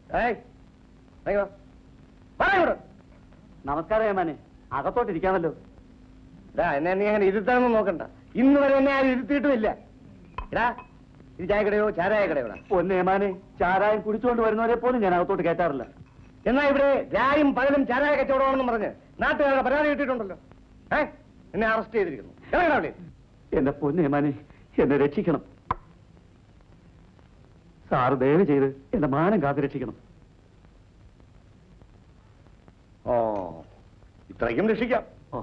ഏയ് ഇറങ്ങി വാ. വാ ഇങ്ങോട്ട്. നമസ്കാരം ഏമാനെ അകത്തോട്ട് ഇരിക്കാമല്ലോ ദാ, എന്നെ നീ അങ്ങനെ ഇരുത്താനൊന്നും നോക്കണ്ട ഇന്ന് വരെ എന്നെ ആരും ഇരുത്തിയിട്ടുമില്ല എടാ ഇത് ചായക്കടയോ ചാരായ കടയോ ഒന്ന് ഏമാനെ ചാരായം കുടിച്ചുകൊണ്ട് വരുന്നവരെ പോലും ഞാൻ അകത്തോട്ട് കയറ്റാറില്ല എന്നാ ഇവിടെ രായും പകലും ചാരായ കച്ചവടമാണെന്ന് പറഞ്ഞ് നാട്ടുകാരുടെ പരാതി കിട്ടിയിട്ടുണ്ടല്ലോ ഏ എന്നെ അറസ്റ്റ് ചെയ്തിരിക്കുന്നു എവിടെയാണ് അവിടെ എന്റെ പൊന്ന് ഏമാനെ എന്നെ രക്ഷിക്കണം സാറ് ദയവ് ചെയ്ത് എന്റെ മാനം കാത്തു രക്ഷിക്കണം ഓ ഇത്രയ്ക്കും രക്ഷിക്കാം ഓ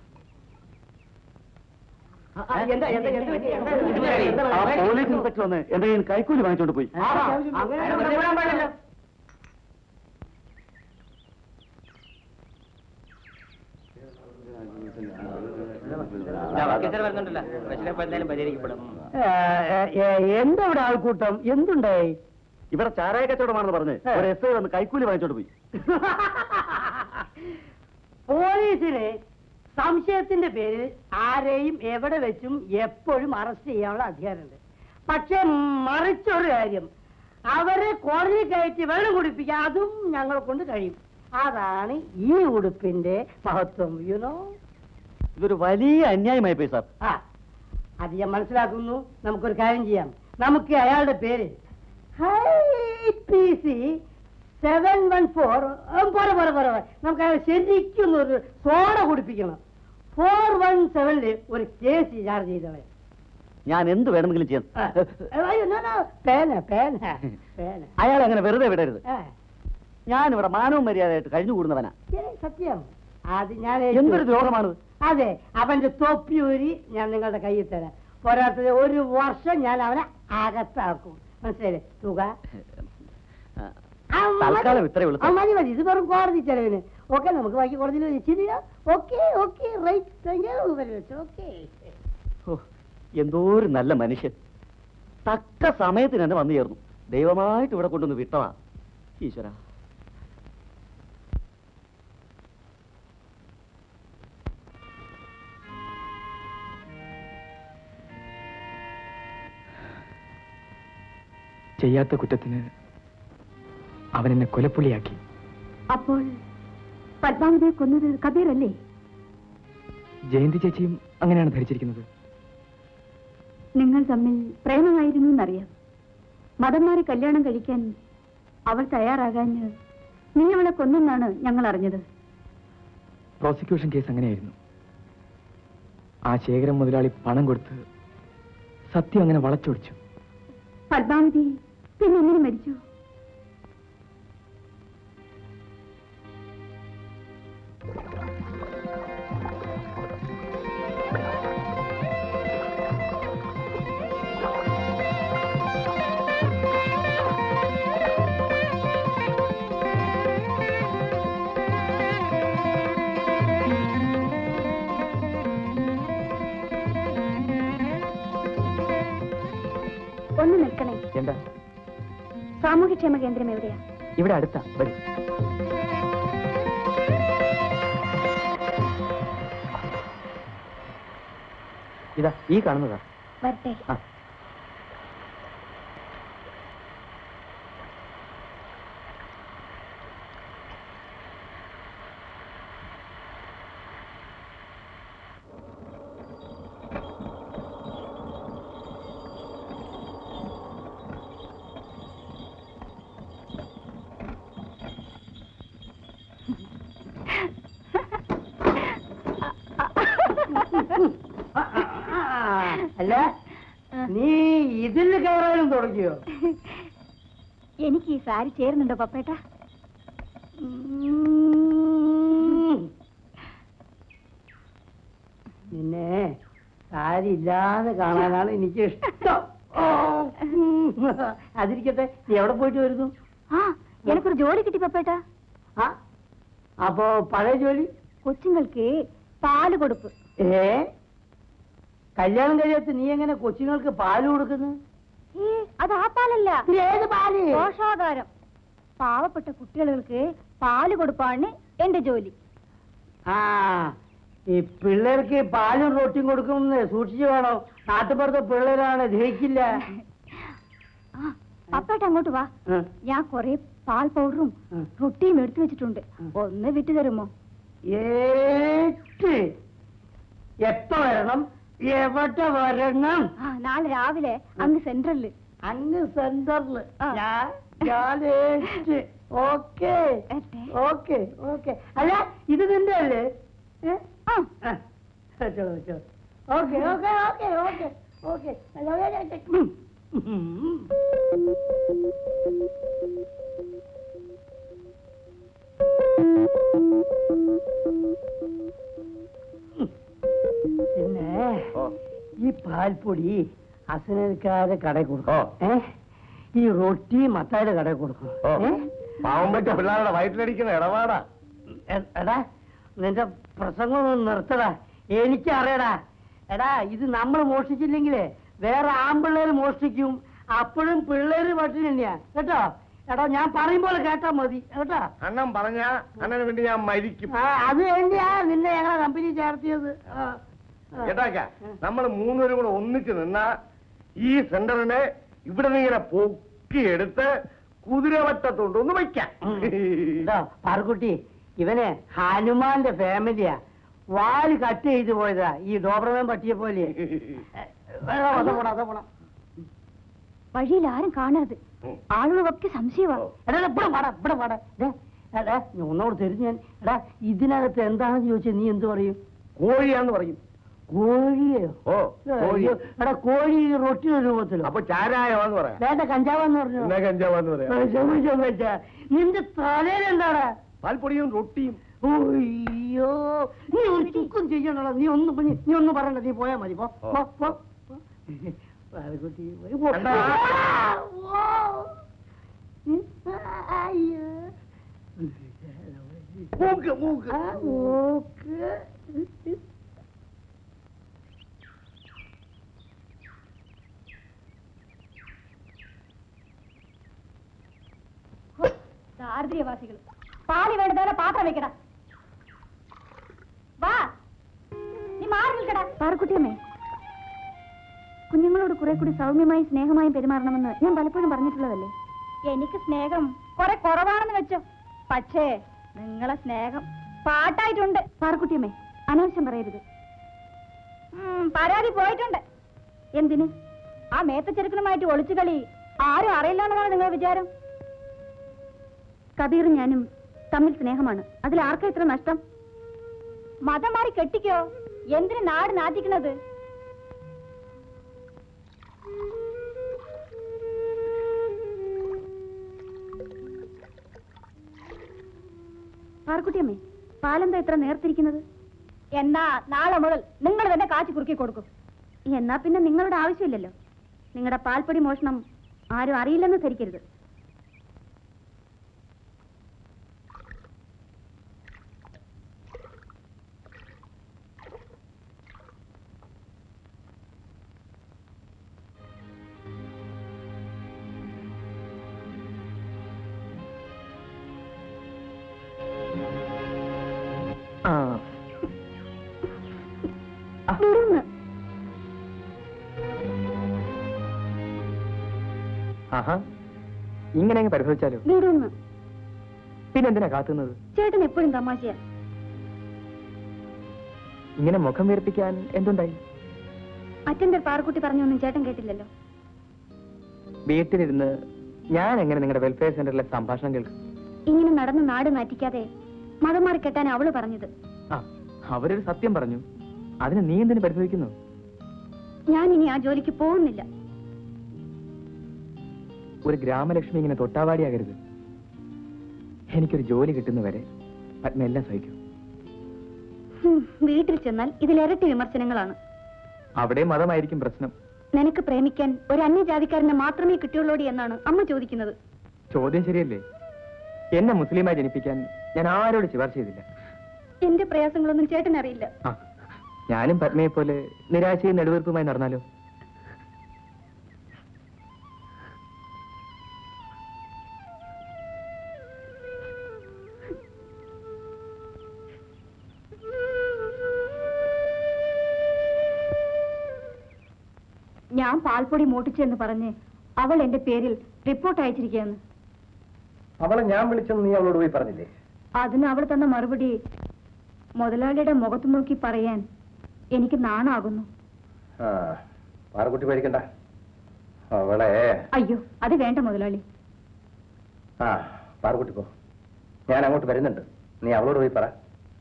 എന്താ എന്താ എന്ത് പറ്റി? എന്താ ഇത് പറ്റി? എന്താ ആ പറ്റി? പോലീസ് ഇൻസ്പെക്ടർ വന്ന് എന്റെ കയ്യിൽ നിന്ന് കൈക്കൂലി വാങ്ങിച്ചോണ്ട് പോയി ആ, അങ്ങനെ വെറുതെ വിടാൻ പാടില്ല. വരുന്നുണ്ടല്ലോ പ്രശ്നം ഇപ്പൊ എന്തായാലും പരിഹരിക്കപ്പെടും എന്താ ഇവിടെ ആൾക്കൂട്ടം എന്തുണ്ടായി ഇവിടെ ചാരായ കച്ചവടമാണെന്ന് പറഞ്ഞ് ഒരു എസ് ഐ വന്ന് കൈക്കൂലി വാങ്ങിച്ചോണ്ട് പോയി പോലീസിന് സംശയത്തിന്റെ പേരിൽ ആരെയും എവിടെ വെച്ചും എപ്പോഴും അറസ്റ്റ് ചെയ്യാനുള്ള അധികാരമുണ്ട് പക്ഷെ മറിച്ചൊരു കാര്യം അവരെ കോടതി കയറ്റി വെള്ളം കുടിപ്പിക്കാൻ അതും ഞങ്ങളെ കൊണ്ട് കഴിയും അതാണ് ഈ ഉടുപ്പിന്റെ മഹത്വം യുനോ ഇതൊരു വലിയ അന്യായമായി പോയി സാർ ആ അത് ഞാൻ മനസ്സിലാക്കുന്നു നമുക്കൊരു കാര്യം ചെയ്യാം നമുക്ക് അയാളുടെ പേര് സെവൻ വൺ ഫോർ പോരെ പോരെ പോരെ പോരെ. നമുക്ക് അയാൾ ശരിക്കും ഒരു സോഡ കുടിപ്പിക്കണം ഫോർ വൺ സെവനില് ഒരു കേസ് ചാർജ് ചെയ്തവൻ ഞാൻ എന്ത് വേണമെങ്കിലും ചെയ്യാം ആ. അയ്യോ, no, no. പേന പേന പേന അയാളെ അങ്ങനെ വെറുതെ വിടരുത് ആ. ഞാൻ ഇവിടെ മാനവും മര്യാദയായിട്ട് കഴിഞ്ഞു കൂടുന്നവനാ ശരി, സത്യം അത് ഞാൻ ഏറ്റു. എന്തൊരു ദ്രോഹമാണിത് അതെ അവന്റെ തൊപ്പി ഊരി ഞാൻ നിങ്ങളുടെ കയ്യിൽ തരാം പോരാത്തത് ഒരു വർഷം ഞാൻ അവനെ അകത്താക്കും മനസ്സിലായില്ലേ തുക ആ, മതി. തൽക്കാലം ഇത്രയേ ഉള്ളൂ ആ, മതി മതി ഇത് വെറും കോടതി ചെലവിന് ഓക്കെ നമുക്ക് ബാക്കി കോടതിയിൽ ശരിയാ okay okay right thank you very much okay ഓ, എന്തോ ഒരു നല്ല മനുഷ്യൻ തക്ക സമയത്തിന് എന്നെ വന്നു ചേർന്നു ദൈവമായിട്ട് ഇവിടെ കൊണ്ടുവന്ന് വിട്ടതാ ഈശ്വര ചെയ്യാത്ത കുറ്റത്തിന് അവൻ എന്നെ കൊലപ്പുള്ളിയാക്കി അപ്പോൾ പത്മാവതിയെ കൊന്നത് കബീർ അല്ലേ ജയന്തി ചേച്ചിയും അങ്ങനെയാണ് ധരിച്ചിരിക്കുന്നത് നിങ്ങൾ തമ്മിൽ പ്രേമമായിരുന്നു എന്നറിയാം മതം മാറി കല്യാണം കഴിക്കാൻ അവൾ തയ്യാറാകാഞ്ഞ് നീ അവളെ കൊന്നെന്നാണ് ഞങ്ങൾ അറിഞ്ഞത് പ്രോസിക്യൂഷൻ കേസ് അങ്ങനെയായിരുന്നു ആ ശേഖരം മുതലാളി പണം കൊടുത്ത് സത്യം അങ്ങനെ വളച്ചൊടിച്ചു പത്മാവതി പിന്നെ എങ്ങനെ മരിച്ചു ഒന്ന് നിൽക്കണേ എന്താ സാമൂഹ്യക്ഷേമ കേന്ദ്രം എവിടെയാ ഇവിടെ അടുത്താ വരൂ ഇതാ ഈ കാണുന്നതാ വരട്ടെ ആ അല്ല നീ ഇതിൽ കയറാനും തുടങ്ങിയോ എനിക്ക് ഈ സാരി ചേരുന്നുണ്ടോ പപ്പേട്ട ഉം. നിന്നെ സാരി ഇല്ലാതെ കാണാനാണ് എനിക്ക് ഇഷ്ടം ഓ, ഉം. അതിരിക്കട്ടെ നീ എവിടെ പോയിട്ട് വരുന്നു ആ എനിക്കൊരു ജോലി കിട്ടി പപ്പേട്ട ആ അപ്പോ പഴയ ജോലി കൊച്ചുങ്ങൾക്ക് പാല് കൊടുപ്പ് ഏ കല്യാണം കഴിയാത്ത നീ എങ്ങനെ കൊച്ചുങ്ങൾക്ക് പാല് കൊടുക്കുന്നു ഏ അത് ആ പാലല്ല ഇത് ഏത് പാല് പോഷാധാരം പാവപ്പെട്ട കുട്ടികൾക്ക് പാല് കൊടുപ്പാണ് എന്റെ ജോലി ആ ഈ പിള്ളേർക്ക് പാലും റൊട്ടിയും കൊടുക്കുന്നത് സൂക്ഷിച്ചു വേണം നാട്ടുപുറത്തെ പിള്ളേരാണ് ദഹിക്കില്ല ആ പപ്പേട്ട അങ്ങോട്ട് വാ ഉം. ഞാൻ കൊറേ പാൽ പൗഡറും ഉം. റൊട്ടിയും എടുത്തു വെച്ചിട്ടുണ്ട് ഒന്ന് വിട്ടു തരുമോ ഏറ്റ് എപ്പ വരണം എവിടെ വരണം ആ നാളെ രാവിലെ അങ്ങ് സെൻട്രലില് അങ്ങ് സെന്ററില് ആ. ഞാൻ ഞാൻ ഏറ്റ് ഓക്കെ എട്ടെ. ഓക്കെ ഓക്കെ അല്ല ഇത് നിന്റെ അല്ലേ ഏ? ആ ആ. ചലോ ചലോ okay okay okay okay okay അല്ല, ഓക്കെ, ഓക്കെ. ഉം. ഉം. പിന്നെ ഓ ഈ പാൽപ്പൊടി അസനക്കാരെ കടയിൽ ഓ. കൊടുക്കും ഏ ഈ റൊട്ടി മത്തായുടെ കടയിൽ കൊടുക്കും ഓ ഏ? പാവം പറ്റ പിള്ളേരുടെ വയറ്റിലടിക്കുന്ന ഇടപാടാ എ- എടാ നിന്റെ പ്രസംഗം ഒന്ന് നിർത്തടാ എനിക്കറിയടാ എടാ ഇത് നമ്മൾ മോഷ്ടിച്ചില്ലെങ്കിലേ വേറെ ആമ്പിള്ളേര് മോഷ്ടിക്കും അപ്പോഴും പിള്ളേര് പട്ടിണി തന്നെയാ കേട്ടോ എടാ ഞാൻ പറയുമ്പോൾ കേട്ടാ മതി കേട്ടോ അണ്ണൻ പറഞ്ഞ അണ്ണന് വേണ്ടി ഞാൻ മരിക്കും ആ അത് വേണ്ടിയാ നിന്നെ ഞങ്ങളെ കമ്പനി ചേർത്തിയത് ആ, ആ. കേട്ടാക്ക നമ്മൾ മൂന്നുപേരും കൂടെ ഒന്നിച്ച് നിന്നാ ഈ സെന്ററിനെ ഇവിടെ നിന്ന് ഇങ്ങനെ പൊക്കിയെടുത്ത് കുതിരവട്ടത്തോണ്ട് ഒന്ന് വയ്ക്കാം ഉം. ഇതാ പാർക്കുട്ടി ഇവനെ ഹനുമാന്റെ ഫാമിലിയാ വാല് കട്ട് ചെയ്തു പോയതാ ഈ ഡോബർമാൻ പട്ടിയെ പോലെ വഴിയിൽ ആരും കാണരുത് ആളുകളൊക്കെ സംശയമാ എടാ എടാ, ഇവിടെ പാടാ ഇവിടെ പാടാ ദേ, എടാ ഞാൻ ഒന്നോട് തരുന്നു ഞാൻ എടാ ഇതിനകത്ത് എന്താണെന്ന് ചോദിച്ചാൽ നീ എന്ത് പറയും കോഴിയാന്ന് പറയും കോഴിയോ ഓ കോഴി അയ്യോ, എടാ കോഴി റൊട്ടിയുടെ രൂപത്തിലോ അപ്പൊ ചാരായമാന്ന് പറയാം വേണ്ട കഞ്ചാവെന്ന് പറഞ്ഞു എന്നാ കഞ്ചാവാന്ന് പറയാം ക്ഷമിച്ചോ, ക്ഷമിച്ചോ. നിന്റെ തലയിൽ എന്താടാ പാൽപ്പൊടിയും റൊട്ടിയും അയ്യോ നീ ഒരു ചുക്കും ചെയ്യണല്ലോ നീ ഒന്നും നീ- നീ ഒന്നും പറയണ്ട നീ പോയാ മതി പോ ഓ. പോ, പോ, പോ. പാലക്കുട്ടി പോയി പോ. കണ്ടാ? ഓ. ഉം. അയ്യോ. മൂക്ക് മൂക്ക് ആ, മൂക്ക്. ദാരിദ്ര്യവാസികൾ പാലി വേണ്ടതോടെ പാത്രം വെക്കടാ വാ നീ മാറി നിൽക്കടാ പാറക്കുട്ടിയമ്മേ കുഞ്ഞുങ്ങളോട് കുറെ കൂടി സൗമ്യമായി സ്നേഹമായും പെരുമാറണമെന്ന് ഞാൻ പലപ്പോഴും പറഞ്ഞിട്ടുള്ളതല്ലേ എനിക്ക് സ്നേഹം കുറെ കുറവാണെന്ന് വെച്ചോ പക്ഷേ നിങ്ങളെ സ്നേഹം പാട്ടായിട്ടുണ്ട് പാറക്കുട്ടിയമ്മേ അനാവശ്യം പറയരുത് പരാതി പോയിട്ടുണ്ട് എന്തിന് ആ മേത്ത ചെറുക്കനുമായിട്ട് ഒളിച്ചു കളി ആരും അറിയില്ലെന്നാണ് നിങ്ങൾ വിചാരം കബീറും ഞാനും തമ്മിൽ സ്നേഹമാണ് അതിൽ ആർക്കാ ഇത്ര നഷ്ടം മതം മാറി കെട്ടിക്കോ എന്തിനു നാട് നാറ്റിക്കണത് പാർക്കുട്ടിയമ്മേ പാലെന്താ ഇത്ര നേർത്തിരിക്കുന്നത് എന്നാ നാളെ മുതൽ നിങ്ങൾ തന്നെ കാച്ചി കുറുക്കി കൊടുക്കും എന്നാ പിന്നെ നിങ്ങളുടെ ആവശ്യമില്ലല്ലോ നിങ്ങളുടെ പാൽപ്പൊടി മോഷണം ആരും അറിയില്ലെന്ന് ധരിക്കരുത് ആ വിടുന്ന്. ആഹാ ഇങ്ങനെ അങ്ങ് പരിശോധിച്ചാലോ വിടുന്ന്. പിന്നെന്തിനാ കാത്തുന്നത് ചേട്ടൻ എപ്പോഴും തമാശയാ ഇങ്ങനെ മുഖം വീർപ്പിക്കാൻ എന്തുണ്ടായി അറ്റൻഡർ പാറക്കുട്ടി പറഞ്ഞൊന്നും ചേട്ടൻ കേട്ടില്ലല്ലോ വീട്ടിലിരുന്ന് ഞാൻ എങ്ങനെ നിങ്ങളുടെ വെൽഫെയർ സെന്ററിലെ സംഭാഷണം കേൾക്കും ഇങ്ങനെ നടന്ന് നാട് നാറ്റിക്കാതെ മതം മാറി കെട്ടാൻ അവള് പറഞ്ഞത് ആ അവരൊരു സത്യം പറഞ്ഞു അതിന് നീ എന്തിനു പരിശോധിക്കുന്നു ഞാൻ ഇനി ആ ജോലിക്ക് പോകുന്നില്ല ഒരു ഗ്രാമലക്ഷ്മി ഇങ്ങനെ തൊട്ടാവാടിയാകരുത് എനിക്കൊരു ജോലി കിട്ടുന്നവരെ പത്മ എല്ലാം സഹിക്കും ഹും, വീട്ടിൽ ചെന്നാൽ ഇതിലിരട്ടി വിമർശനങ്ങളാണ് അവിടെ മതമായിരിക്കും പ്രശ്നം നിനക്ക് പ്രേമിക്കാൻ ഒരു അന്യജാതിക്കാരനെ മാത്രമേ കിട്ടിയുള്ളൂടി എന്നാണ് അമ്മ ചോദിക്കുന്നത് ചോദ്യം ശരിയല്ലേ എന്നെ മുസ്ലിമായി ജനിപ്പിക്കാൻ ഞാൻ ആരോട് ശുപാർശ ചെയ്തില്ല എന്റെ പ്രയാസങ്ങളൊന്നും ചേട്ടൻ അറിയില്ല ആ ഞാനും പത്മയെ പോലെ നിരാശയും നെടുവീർപ്പുമായി നടന്നാലോ ഞാൻ പാൽപ്പൊടി മോട്ടിച്ചു എന്ന് പറഞ്ഞ് അവൾ എന്റെ പേരിൽ റിപ്പോർട്ട് അയച്ചിരിക്കുകയാണ് അവളെ ഞാൻ വിളിച്ചെന്ന് നീ അവളോട് പോയി പറഞ്ഞില്ലേ അതിന് അവൾ തന്ന മറുപടി മുതലാളിയുടെ മുഖത്ത് നോക്കി പറയാൻ എനിക്ക് നാണാകുന്നു ആ പാറക്കുട്ടി പേടിക്കണ്ട അവളെ അയ്യോ അത് വേണ്ട മുതലാളി ആ പാറക്കുട്ടി പോ ഞാൻ അങ്ങോട്ട് വരുന്നുണ്ട് നീ അവളോട് പോയി പറ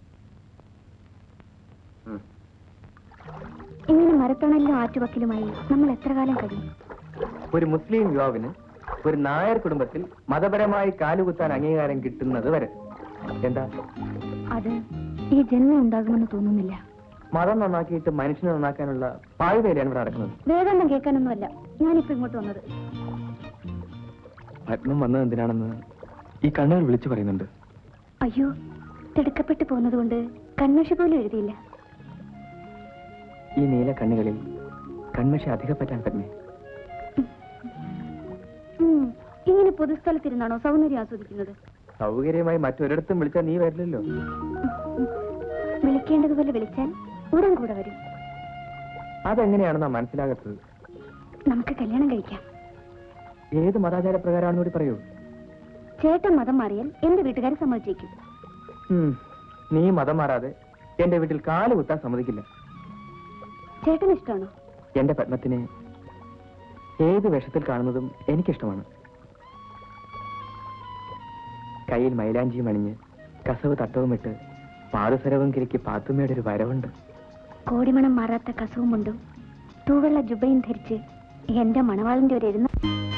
ഉം. ഇങ്ങനെ മരത്തണലിലും ആറ്റുവക്കിലുമായി നമ്മൾ എത്ര കാലം കഴിയും ഒരു മുസ്ലിം യുവാവിന് ഒരു നായർ കുടുംബത്തിൽ മതപരമായി കാലുകുത്താൻ അംഗീകാരം കിട്ടുന്നത് വരെ എന്താ അത് ഈ ജന്മം ഉണ്ടാകുമെന്ന് തോന്നുന്നില്ല മതം നന്നാക്കിയിട്ട് മനുഷ്യനെ നന്നാക്കാനുള്ള പാഴ്വേലയാണ് ഇവിടെ നടക്കുന്നത് വേദാന്തം കേൾക്കാനൊന്നുമല്ല ഞാനിപ്പോ ഇങ്ങോട്ട് വന്നത് പത്മം വന്നത് എന്തിനാണെന്ന് ഈ കണ്ണുകൾ വിളിച്ചു പറയുന്നുണ്ട് അയ്യോ തിടുക്കപ്പെട്ടു പോകുന്നത് കൊണ്ട് കൺമഷി പോലും എഴുതിയില്ല ഈ നീല കണ്ണുകളിൽ കൺമഷി അധികപ്പറ്റാൻ പറ്റുമേ ഉം, ഇങ്ങനെ പൊതുസ്ഥലത്തിരുന്നാണോ സൗന്ദര്യം ആസ്വദിക്കുന്നത് സൗകര്യമായി മറ്റൊരിടത്തും വിളിച്ചാൽ നീ വരില്ലല്ലോ വിളിക്കേണ്ടതുപോലെ വിളിച്ചാൽ ഉടൻ കൂടെ വരും അതെങ്ങനെയാണെന്നാ മനസ്സിലാകത്തത് നമുക്ക് കല്യാണം കഴിക്കാം ഏത് മതാചാര പ്രകാരമാണെന്ന് കൂടി പറയൂ ചേട്ടൻ മതം മാറിയാൽ എന്റെ വീട്ടുകാർ സമ്മതിച്ചേക്കും ഉം. നീ മതം മാറാതെ എന്റെ വീട്ടിൽ കാല് കുത്താൻ സമ്മതിക്കില്ല ചേട്ടന് ഇഷ്ടമാണോ എന്റെ പത്മത്തിനെ ഏത് വേഷത്തിൽ കാണുന്നതും എനിക്കിഷ്ടമാണ് കയ്യിൽ മൈലാഞ്ചിയും അണിഞ്ഞ് കസവ് തട്ടവുമിട്ട് പാദസരവും കിരിക്ക് പാത്തുമ്മയുടെ ഒരു വരവുണ്ട് കോടിമണം മാറാത്ത കസവുമുണ്ടും തൂവെള്ള ജുബയും ധരിച്ച് എന്റെ മണവാളിന്റെ ഒരു എഴുന്ന